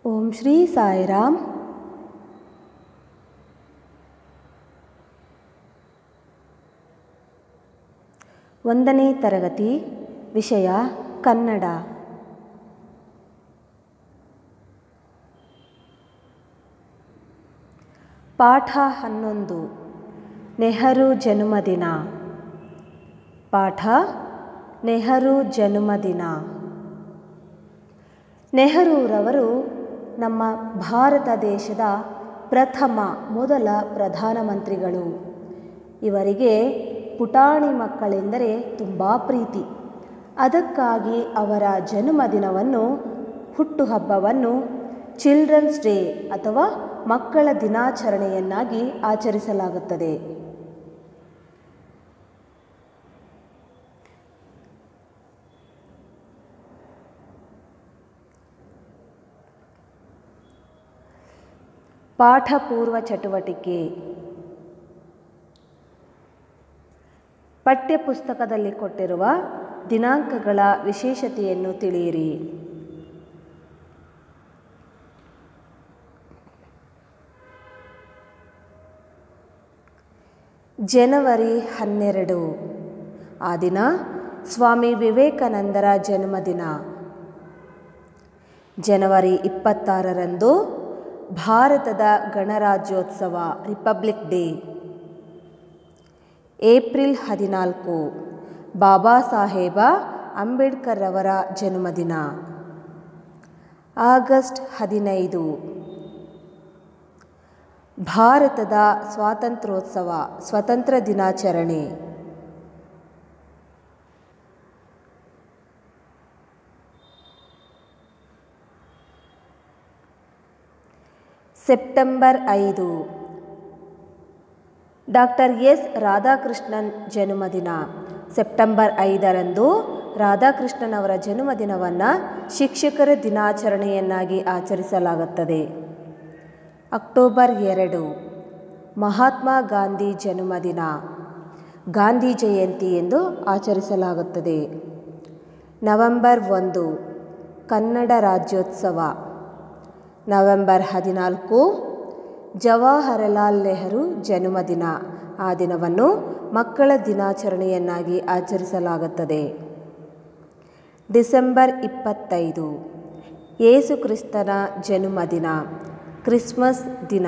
ಓಂ ಶ್ರೀ ಸಾಯಿರಾಮ್ ಒಂದನೇ ತರಗತಿ ವಿಷಯ ಕನ್ನಡ ಪಾಠ ಹನ್ನೊಂದು ನೆಹರು ಜನ್ಮದಿನ ಪಾಠ ನೆಹರು ಜನ್ಮದಿನ ನೆಹರೂರವರು ನಮ್ಮ ಭಾರತ ದೇಶದ ಪ್ರಥಮ ಮೊದಲ ಪ್ರಧಾನಮಂತ್ರಿಗಳು ಇವರಿಗೆ ಪುಟಾಣಿ ಮಕ್ಕಳೆಂದರೆ ತುಂಬ ಪ್ರೀತಿ ಅದಕ್ಕಾಗಿ ಅವರ ಜನ್ಮದಿನವನ್ನು ಹುಟ್ಟುಹಬ್ಬವನ್ನು ಚಿಲ್ಡ್ರನ್ಸ್ ಡೇ ಅಥವಾ ಮಕ್ಕಳ ದಿನಾಚರಣೆಯನ್ನಾಗಿ ಆಚರಿಸಲಾಗುತ್ತದೆ ಪಾಠಪೂರ್ವ ಚಟುವಟಿಕೆ ಪಠ್ಯಪುಸ್ತಕದಲ್ಲಿ ಕೊಟ್ಟಿರುವ ದಿನಾಂಕಗಳ ವಿಶೇಷತೆಯನ್ನು ತಿಳಿಯಿರಿ ಜನವರಿ ಹನ್ನೆರಡು ಆ ದಿನ ಸ್ವಾಮಿ ವಿವೇಕಾನಂದರ ಜನ್ಮದಿನ ಜನವರಿ ಇಪ್ಪತ್ತಾರರಂದು ಭಾರತದ ಗಣರಾಜ್ಯೋತ್ಸವ ರಿಪಬ್ಲಿಕ್ ಡೇ ಏಪ್ರಿಲ್ ಹದಿನಾಲ್ಕು ಬಾಬಾ ಸಾಹೇಬ ಅಂಬೇಡ್ಕರ್ ಅವರ ಜನ್ಮದಿನ ಆಗಸ್ಟ್ ಹದಿನೈದು ಭಾರತದ ಸ್ವಾತಂತ್ರ್ಯೋತ್ಸವ ಸ್ವತಂತ್ರ ದಿನಾಚರಣೆ ಸೆಪ್ಟೆಂಬರ್ ಐದು ಡಾಕ್ಟರ್ ಎಸ್ ರಾಧಾಕೃಷ್ಣನ್ ಜನ್ಮದಿನ ಸೆಪ್ಟೆಂಬರ್ ಐದರಂದು ರಾಧಾಕೃಷ್ಣನ್ ಅವರ ಜನ್ಮದಿನವನ್ನು ಶಿಕ್ಷಕರ ದಿನಾಚರಣೆಯನ್ನಾಗಿ ಆಚರಿಸಲಾಗುತ್ತದೆ ಅಕ್ಟೋಬರ್ ಎರಡು ಮಹಾತ್ಮ ಗಾಂಧಿ ಜನ್ಮದಿನ ಗಾಂಧಿ ಜಯಂತಿ ಎಂದು ಆಚರಿಸಲಾಗುತ್ತದೆ ನವೆಂಬರ್ ಒಂದು ಕನ್ನಡ ರಾಜ್ಯೋತ್ಸವ ನವೆಂಬರ್ ಹದಿನಾಲ್ಕು ಜವಾಹರಲಾಲ್ ನೆಹರು ಜನ್ಮದಿನ ಆ ದಿನವನ್ನು ಮಕ್ಕಳ ದಿನಾಚರಣೆಯನ್ನಾಗಿ ಆಚರಿಸಲಾಗುತ್ತದೆ ಡಿಸೆಂಬರ್ ಇಪ್ಪತ್ತೈದು ಯೇಸು ಕ್ರಿಸ್ತನ ಜನ್ಮದಿನ ಕ್ರಿಸ್ಮಸ್ ದಿನ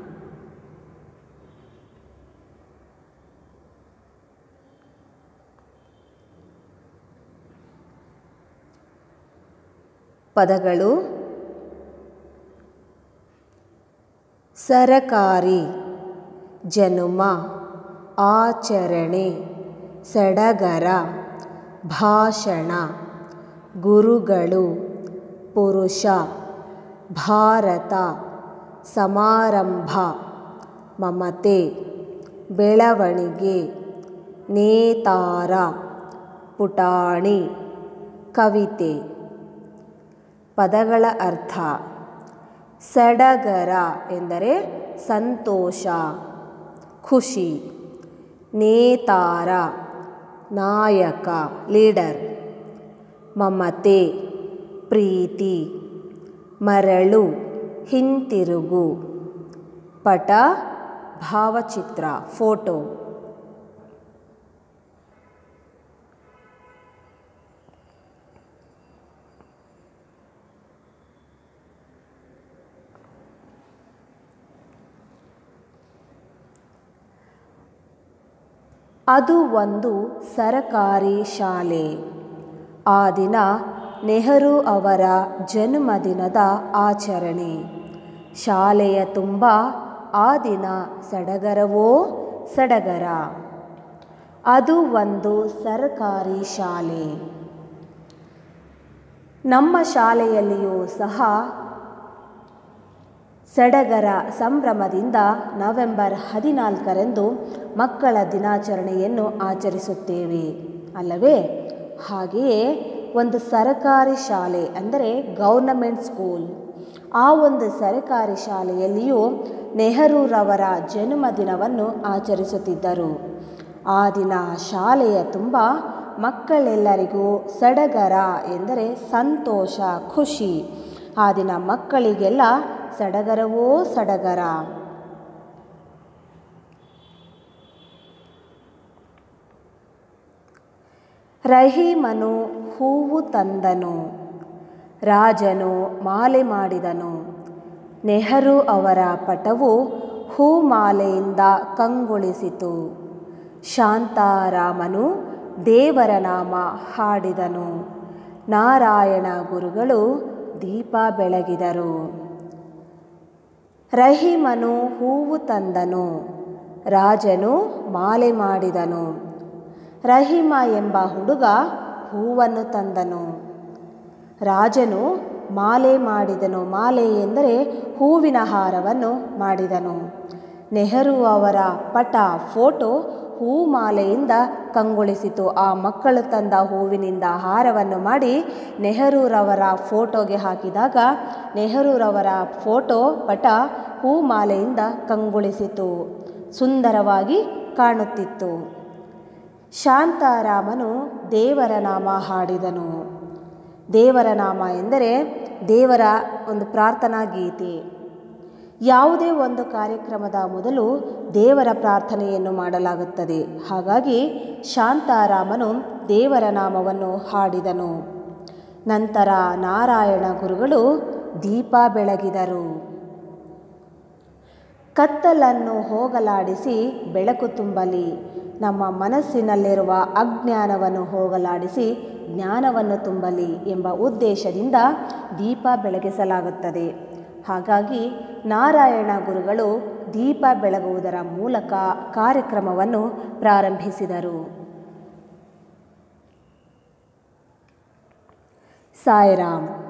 ಪದಗಳು ಸರಕಾರಿ ಜನುಮ ಆಚರಣೆ ಸಡಗರ ಭಾಷಣ ಗುರುಗಳು ಪುರುಷ ಭಾರತ ಸಮಾರಂಭ ಮಮತೆ ಬೆಳವಣಿಗೆ ನೇತಾರ ಪುಟಾಣಿ ಕವಿತೆ ಪದಗಳ ಅರ್ಥ ಸಡಗರ ಎಂದರೆ ಸಂತೋಷ ಖುಷಿ ನೇತಾರ ನಾಯಕ ಲೀಡರ್ ಮಮತೆ ಪ್ರೀತಿ ಮರಳು ಹಿಂತಿರುಗು ಪಟ ಭಾವಚಿತ್ರ ಫೋಟೋ ಅದು ಒಂದು ಸರಕಾರಿ ಶಾಲೆ ಆ ದಿನ ನೆಹರು ಅವರ ಜನ್ಮದಿನದ ಆಚರಣೆ ಶಾಲೆಯ ತುಂಬ ಆ ದಿನ ಸಡಗರವೋ ಸಡಗರ ಅದು ಒಂದು ಸರಕಾರಿ ಶಾಲೆ ನಮ್ಮ ಶಾಲೆಯಲ್ಲಿಯೂ ಸಹ ಸಡಗರ ಸಂಭ್ರಮದಿಂದ ನವೆಂಬರ್ ಹದಿನಾಲ್ಕರಂದು ಮಕ್ಕಳ ದಿನಾಚರಣೆಯನ್ನು ಆಚರಿಸುತ್ತೇವೆ ಅಲ್ಲವೇ ಹಾಗೆಯೇ ಒಂದು ಸರಕಾರಿ ಶಾಲೆ ಅಂದರೆ ಗೌರ್ನಮೆಂಟ್ ಸ್ಕೂಲ್ ಆ ಒಂದು ಸರಕಾರಿ ಶಾಲೆಯಲ್ಲಿಯೂ ನೆಹರೂರವರ ಜನ್ಮದಿನವನ್ನು ಆಚರಿಸುತ್ತಿದ್ದರು ಆ ದಿನ ಶಾಲೆಯ ತುಂಬ ಮಕ್ಕಳೆಲ್ಲರಿಗೂ ಸಡಗರ ಎಂದರೆ ಸಂತೋಷ ಖುಷಿ ಆ ದಿನ ಮಕ್ಕಳಿಗೆಲ್ಲ ಸಡಗರವೋ ಸಡಗರ ರಹೀಮನು ಹೂವು ತಂದನು ರಾಜನು ಮಾಲೆ ಮಾಡಿದನು ನೆಹರು ಅವರ ಪಟವು ಹೂಮಾಲೆಯಿಂದ ಕಂಗೊಳಿಸಿತು ಶಾಂತಾರಾಮನು ದೇವರ ನಾಮ ಹಾಡಿದನು ನಾರಾಯಣ ಗುರುಗಳು ದೀಪ ಬೆಳಗಿದರು ರಹೀಮನು ಹೂವು ತಂದನು ರಾಜನು ಮಾಲೆ ಮಾಡಿದನು ರಹೀಮ ಎಂಬ ಹುಡುಗ ಹೂವನ್ನು ತಂದನು ರಾಜನು ಮಾಲೆ ಮಾಡಿದನು ಮಾಲೆ ಎಂದರೆ ಹೂವಿನ ಹಾರವನ್ನು ಮಾಡಿದನು ನೆಹರು ಅವರ ಪಟ ಫೋಟೋ ಹೂಮಾಲೆಯಿಂದ ಕಂಗೊಳಿಸಿತು ಆ ಮಕ್ಕಳು ತಂದ ಹೂವಿನಿಂದ ಹಾರವನ್ನು ಮಾಡಿ ನೆಹರೂರವರ ಫೋಟೋಗೆ ಹಾಕಿದಾಗ ನೆಹರೂರವರ ಫೋಟೋ ಪಟ ಹೂಮಾಲೆಯಿಂದ ಕಂಗೊಳಿಸಿತು ಸುಂದರವಾಗಿ ಕಾಣುತ್ತಿತ್ತು ಶಾಂತಾರಾಮನು ದೇವರ ನಾಮ ಹಾಡಿದನು ದೇವರ ನಾಮ ಎಂದರೆ ದೇವರ ಒಂದು ಪ್ರಾರ್ಥನಾ ಗೀತೆ ಯಾವುದೇ ಒಂದು ಕಾರ್ಯಕ್ರಮದ ಮೊದಲು ದೇವರ ಪ್ರಾರ್ಥನೆಯನ್ನು ಮಾಡಲಾಗುತ್ತದೆ ಹಾಗಾಗಿ ಶಾಂತಾರಾಮನು ದೇವರ ನಾಮವನ್ನು ಹಾಡಿದನು ನಂತರ ನಾರಾಯಣ ಗುರುಗಳು ದೀಪ ಬೆಳಗಿದರು ಕತ್ತಲನ್ನು ಹೋಗಲಾಡಿಸಿ ಬೆಳಕು ತುಂಬಲಿ ನಮ್ಮ ಮನಸ್ಸಿನಲ್ಲಿರುವ ಅಜ್ಞಾನವನ್ನು ಹೋಗಲಾಡಿಸಿ ಜ್ಞಾನವನ್ನು ತುಂಬಲಿ ಎಂಬ ಉದ್ದೇಶದಿಂದ ದೀಪ ಬೆಳಗಿಸಲಾಗುತ್ತದೆ ಹಾಗಾಗಿ ನಾರಾಯಣ ಗುರುಗಳು ದೀಪ ಬೆಳಗುವುದರ ಮೂಲಕ ಕಾರ್ಯಕ್ರಮವನ್ನು ಪ್ರಾರಂಭಿಸಿದರು ಸಾಯಿರಾಮ್